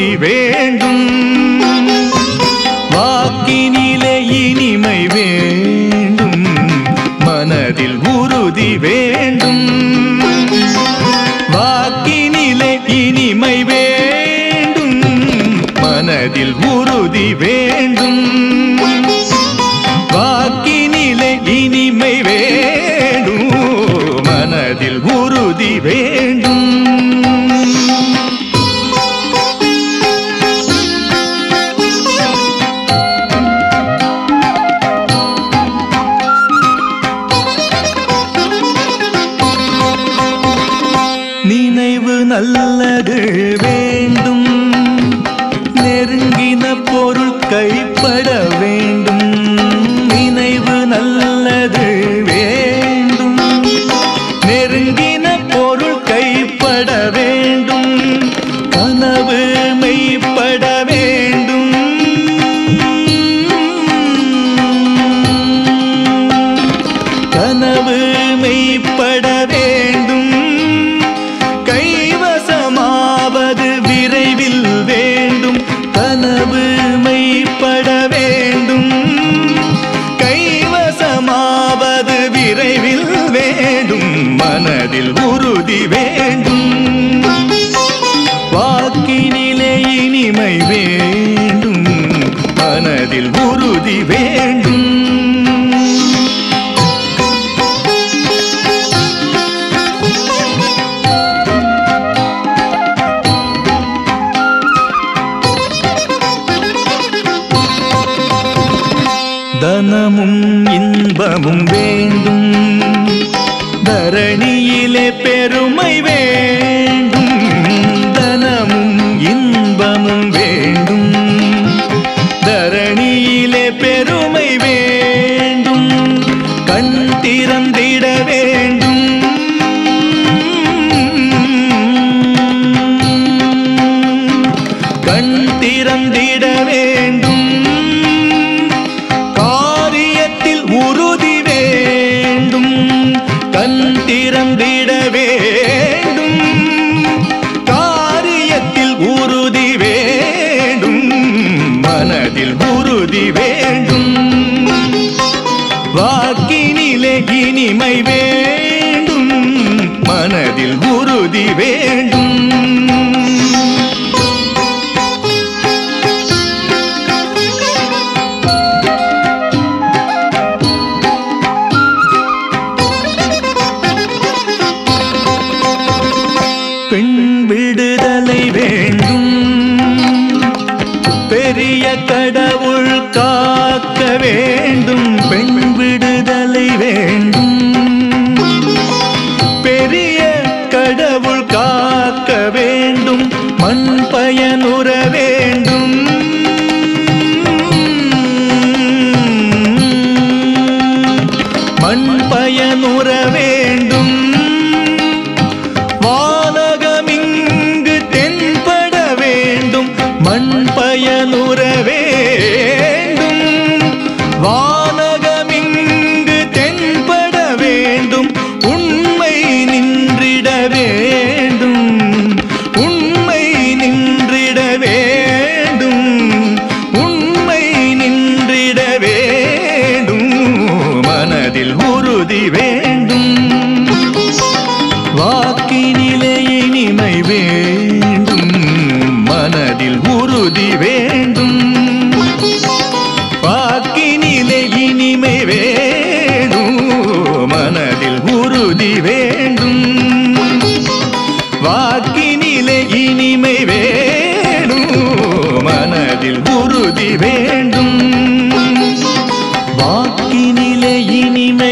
உறுதி வேண்டும் வாக்கினிலே இனிமை வேண்டும் மனதில் உறுதி வேண்டும் வாக்கினிலே இனிமை வேண்டும் மனதில் உறுதி வேண்டும் வாக்கினிலே இனிமை வேண்டும் மனதில் உறுதி வேண்டும் நினைவு நல்லது வேண்டும் நெருங்கின பொருள் கைப்பட வேண்டும் நினைவு நல்லது வேண்டும் நெருங்கின பொருள் கைப்பட வேண்டும் கனவு மெய்ப்பட வேண்டும் கனவு மெய்ப்பட வேண்டும் கைவசமாவது விரைவில் வேண்டும் கனவு மெய்ப்பட வேண்டும் கைவசமாவது விரைவில் வேண்டும் மனதில் உறுதி வேண்டும் வாக்கினிலே இனிமை வேண்டும் மனதில் உறுதி வேண்டும் தனமும் இன்பமும் வேண்டும் தரணியிலே பெருமை வேண்டும் தனமும் இன்பமும் வேண்டும் தரணியிலே பெருமை வேண்டும் கண் திறந்திட வேண்டும் கண் திறந்திட வேண்டும் காரியத்தில் உறுதி வேண்டும் கண் திறந்திட வேண்டும் காரியத்தில் உறுதி வேண்டும் மனதில் உறுதி வேண்டும் வாக்கினிலே இனிமை வேண்டும் மனதில் உறுதி வேண்டும் பெண் விடுதலை வேண்டும் பெரிய கடவுள் காக்க வேண்டும் பெண் விடுதலை வேண்டும் பெரிய கடவுள் காக்க வேண்டும் மண் பயனுற வேண்டும் மண் பயனுற வேண்டும் வானகமிங்கு தென்பட வேண்டும் மண் பயனுற வேண்டும் வானகமிங்கு தென்பட வேண்டும் உண்மை நின்றிட வேண்டும் உண்மை நின்றிட வேண்டும் உண்மை நின்றிட வேண்டும் மனதில் உறுதி வேண்டும் வாக்கினிலே இனிமை வேண்டும் மனதில் உறுதி வேண்டும் வாக்கினிலே இனிமை வேணும் மனதில் உறுதி வேண்டும் வாக்கினிலே இனிமை வேணும் மனதில் உறுதி வேண்டும் வாக்கினிலே இனிமை